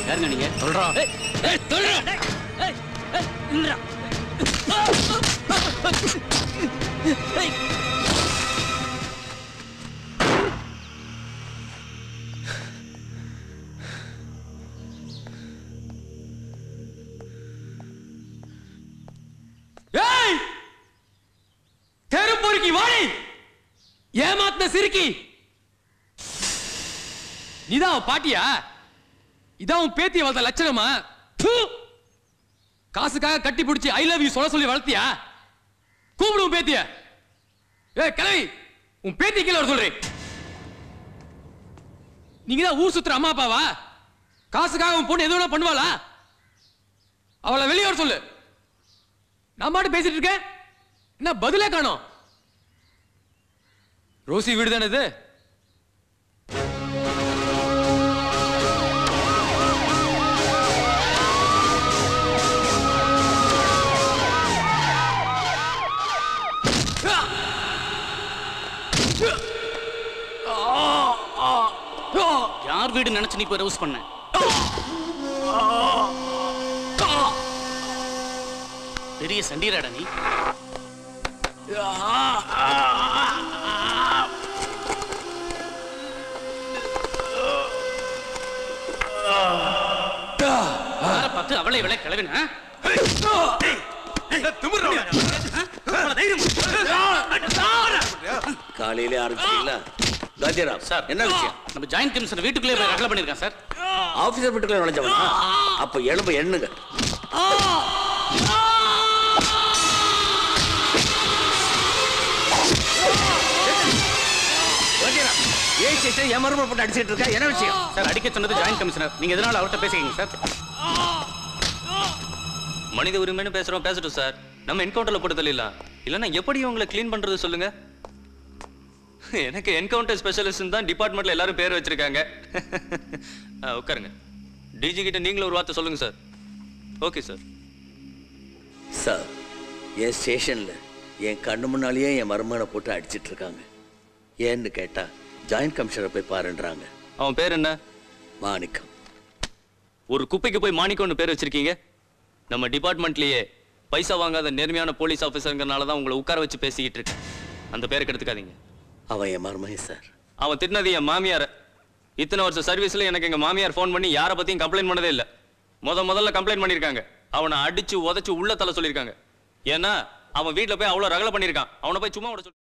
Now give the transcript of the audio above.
யாருங்க நீங்க சொல்றா ஏய், ஏய், சொல்றா. ஏய், ஏய், நில்லுடா. ஏய். ஏய் தெருப்பொறுக்கி வாடி ஏமாத்தின சிரிக்கி நீதான் அவன் பாட்டியா இதான் உன் பேத்திய வளர்த்த லட்சணமா ப்பு! காசுக்காக கட்டி பிடிச்சி ஐ லவ் யூ சொல்ல சொல்லி வளர்த்தியா கூப்பிடு உன் பேத்திய ஏ கிளவி உன் பேத்தி கீழே வர சொல்றேன் நீங்க தான் ஊர் சுத்துற அம்மா அப்பாவா காசுக்காக உன் பொண்ணு எது வேணா பண்ணுவாளா அவளை வெளியே வர சொல்லு நான் பாட்டு பேசிட்டு இருக்கேன் என்ன பதிலே காணோம் ரோசி வீடு தானே இது யார் வீடு நினைச்சு நீ போய் ரவுஸ் பண்ண பெரிய சண்டீராடா நீ யாரை பார்த்து அவளை இவளை கிளவின காலையிலே ஆரம்பிச்சிட்டீங்களா காந்திராம் சார் என்ன விஷயம் நம்ம ஜாயிண்ட் கமிஷனர் வீட்டுக்குள்ளே போய் ரகலை பண்ணிருக்கான் சார் ஆபீசர் வீட்டுக்குள்ள நுழைஞ்சவனா அப்ப எலும்பு எண்ணுங்க காந்திராம், ஏன் ஸ்டேஷன் என் மருமகள் போட்டு அடிச்சிட்டு இருக்கா என்ன விஷயம் சார் அடிக்க சொன்னது ஜாயிண்ட் கமிஷனர் நீங்க எதனால அவர்கிட்ட பேசிக்கிங்க சார் மனித உரிமைன்னு பேசுறோம் பேசட்டும் சார் நம்ம என்கவுண்டர்ல போட்டு தள்ளிடலாம் இல்லைன்னா எப்படி இவங்களை க்ளீன் பண்றது சொல்லுங்க எனக்கு என்கவுண்டர் ஸ்பெஷலிஸ்ட் தான் டிபார்ட்மெண்ட்ல எல்லாரும் பேர் வச்சிருக்காங்க ஆ, உட்காருங்க டிஜி கிட்ட நீங்களும் ஒரு வார்த்தை சொல்லுங்க சார் ஓகே சார் சார் என் ஸ்டேஷன்ல என் கண்ணு முன்னாலேயே என் மருமகனை போட்டு அடிச்சிட்டு இருக்காங்க ஏன்னு கேட்டா ஜாயிண்ட் கமிஷனர் போய் பாருன்றாங்க அவன் பேர் என்ன மாணிக்கம் ஒரு குப்பைக்கு போய் மாணிக்கம்னு பேர் வச்சிருக்கீங்க நம்ம டிபார்ட்மெண்ட்லயே பைசா வாங்காத நேர்மையான போலீஸ் ஆஃபீஸருங்கிறனால தான் உங்களை உட்கார வச்சு பேசிக்கிட்டு இருக்கேன் அந்த பேருக்கு எடுத்துக்காதீங்க அவன் என் மருமகன் சார் அவன் திட்டினது என் மாமியார் இத்தனை வருஷம் சர்வீஸ்ல எனக்கு எங்க மாமியார் ஃபோன் பண்ணி யாரை பத்தியும் கம்ப்ளைண்ட் பண்ணதே இல்ல முத முதல்ல கம்ப்ளைண்ட் பண்ணிருக்காங்க அவனை அடிச்சு உதைச்சு உள்ள தள்ள சொல்லியிருக்காங்க ஏன்னா அவன் வீட்ல போய் அவ்வளவு ரகலை பண்ணியிருக்கான் அவனை போய் சும்மா விட சொல்லி